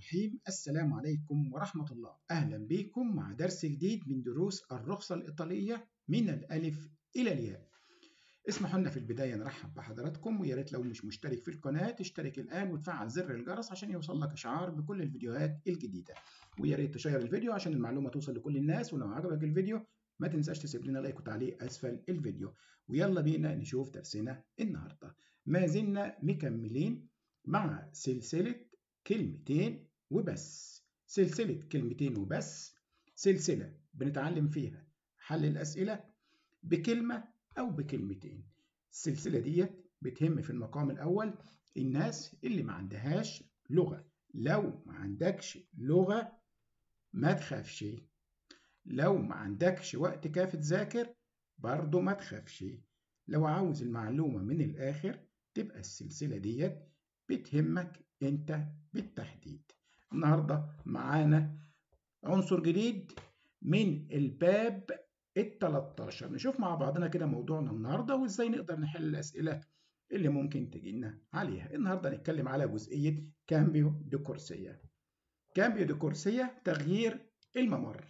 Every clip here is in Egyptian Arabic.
الرحيم السلام عليكم ورحمة الله أهلا بكم مع درس جديد من دروس الرخصة الإيطالية من الألف إلى الياء اسمحوا لنا في البداية نرحب بحضراتكم ويا ريت لو مش مشترك في القناة تشترك الآن وتفعل زر الجرس عشان يوصل لك إشعار بكل الفيديوهات الجديدة ويا ريت تشير الفيديو عشان المعلومة توصل لكل الناس ولو عجبك الفيديو ما تنساش تسيب لنا لايك وتعليق أسفل الفيديو ويلا بينا نشوف درسنا النهاردة ما زلنا مكملين مع سلسلة كلمتين وبس سلسلة كلمتين وبس سلسلة بنتعلم فيها حل الأسئلة بكلمة أو بكلمتين السلسلة دي بتهم في المقام الأول الناس اللي ما عندهاش لغة لو ما عندكش لغة ما تخافش لو ما عندكش وقت كافي تذاكر برضه ما تخافش لو عاوز المعلومة من الآخر تبقى السلسلة ديت بتهمك انت بالتحديد النهارده معانا عنصر جديد من الباب ال 13 نشوف مع بعضنا كده موضوعنا النهارده وازاي نقدر نحل الاسئله اللي ممكن تجينا عليها النهارده نتكلم على جزئيه كامبيو دي كورسيه كامبيو دي كورسيه تغيير الممر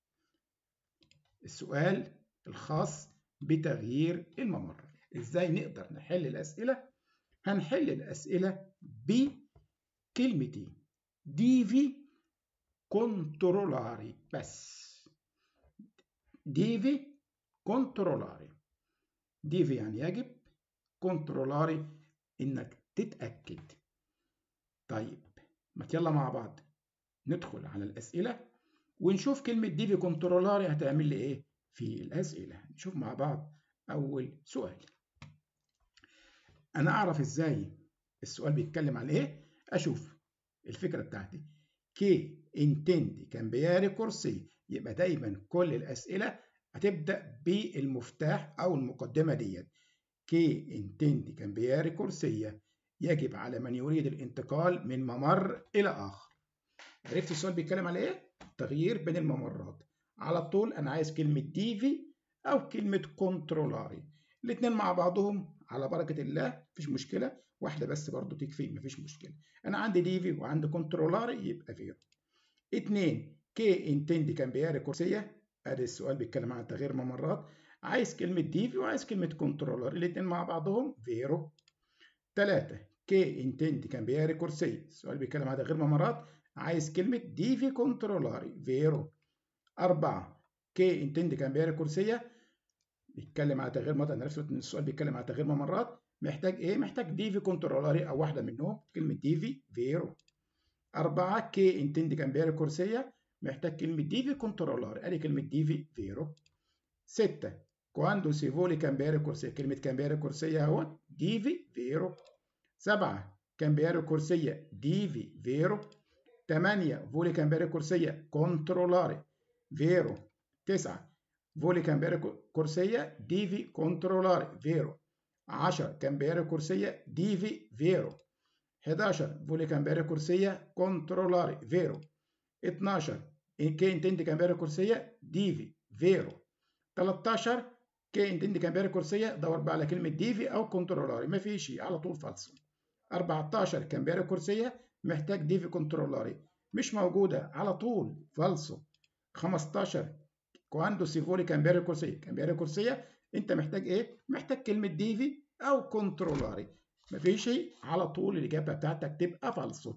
السؤال الخاص بتغيير الممر ازاي نقدر نحل الاسئله هنحل الاسئله بكلمتين ديفي كنترولاري بس ديفي كنترولاري ديفي يعني يجب كنترولاري انك تتأكد طيب ما يلا مع بعض ندخل على الأسئلة ونشوف كلمة ديفي كنترولاري هتعمل لي ايه في الأسئلة نشوف مع بعض أول سؤال أنا أعرف إزاي السؤال بيتكلم عن ايه اشوف الفكره بتاعتي كي انتندي كامبياري كورسي يبقى دايما كل الاسئله هتبدا بالمفتاح او المقدمه ديت كي انتندي كامبياري كورسيه يجب على من يريد الانتقال من ممر الى اخر عرفت السؤال بيتكلم على ايه تغيير بين الممرات على طول انا عايز كلمه ديفي او كلمه كنترولاري الاثنين مع بعضهم على بركه الله مفيش مشكله واحده بس برضو تكفي مفيش مشكله انا عندي ديفي وعندي كنترولاري يبقى فيرو اتنين كي انتندي كامبياري كورسيه ادي السؤال بيتكلم عن تغيير ممرات عايز كلمه ديفي وعايز كلمه كنترولاري الاثنين مع بعضهم فيرو ثلاثة كي انتندي كامبياري كورسيه السؤال بيتكلم عن تغيير ممرات عايز كلمه ديفي كنترولاري فيرو أربعة كي انتندي كامبياري كورسيه بيتكلم على تغيير ممرات انا عرفت ان السؤال بيتكلم على تغيير ممرات محتاج ايه محتاج ديفي كنترولاري او واحده منهم كلمه ديفي فيرو أربعة كي انتندي كامبياري كورسيه محتاج كلمه ديفي كنترولاري ادي كلمه ديفي فيرو ستة كواندو سي فولي كامبياري كورسيه كلمه كامبياري كورسيه اهو ديفي فيرو سبعة كامبياري كورسيه ديفي فيرو ثمانية فولي كامبياري كورسيه كنترولاري فيرو تسعة فولي كامبياري كورسيه ديفي كنترولاري فيرو 10 كامبياري كورسيه ديفي فيرو 11 فولي كامبياري كورسيه كنترولاري فيرو 12 كي انتندي كامبياري كورسيه ديفي فيرو 13 كي انتندي كامبياري كورسيه دور بقى على كلمه ديفي او كنترولاري مفيش على طول فالسو 14 كامبياري كورسيه محتاج ديفي كنترولاري مش موجوده على طول فالسو 15 كواندو سيفولي كامبياري كورسيه كامبياري كورسيه انت محتاج ايه محتاج كلمه ديفي او كنترولاري مفيش على طول الاجابه بتاعتك تبقى فالسو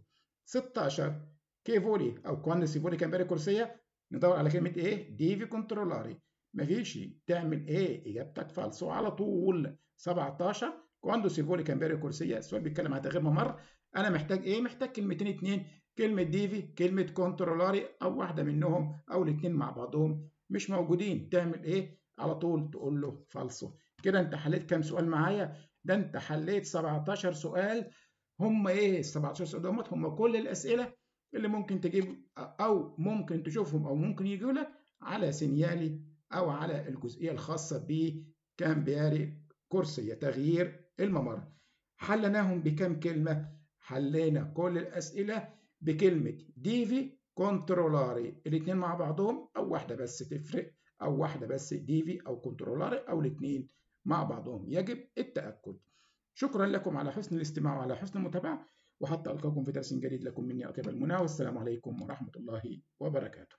16 كيفولي او كوان سيفولي كامبياري كورسيه ندور على كلمه ايه ديفي كنترولاري مفيش تعمل ايه اجابتك فالسو على طول 17 كواندو سيفولي كامبياري كورسيه السؤال بيتكلم عن تغيير ممر انا محتاج ايه محتاج كلمتين اتنين كلمه ديفي كلمه كنترولاري او واحده منهم او الاثنين مع بعضهم مش موجودين تعمل ايه على طول تقول له فالسو كده انت حليت كام سؤال معايا ده انت حليت 17 سؤال هم ايه ال 17 سؤال دوت هم كل الاسئله اللي ممكن تجيب او ممكن تشوفهم او ممكن يجوا لك على سينيالي او على الجزئيه الخاصه بكامبياري كورسيه تغيير الممر حلناهم بكام كلمه حلينا كل الاسئله بكلمه ديفي كنترولاري الاثنين مع بعضهم او واحده بس تفرق او واحده بس ديفي او كنترولاري او الاثنين مع بعضهم يجب التاكد شكرا لكم على حسن الاستماع وعلى حسن المتابعه وحتى ألقاكم في درس جديد لكم مني أطيب المنى والسلام عليكم ورحمة الله وبركاته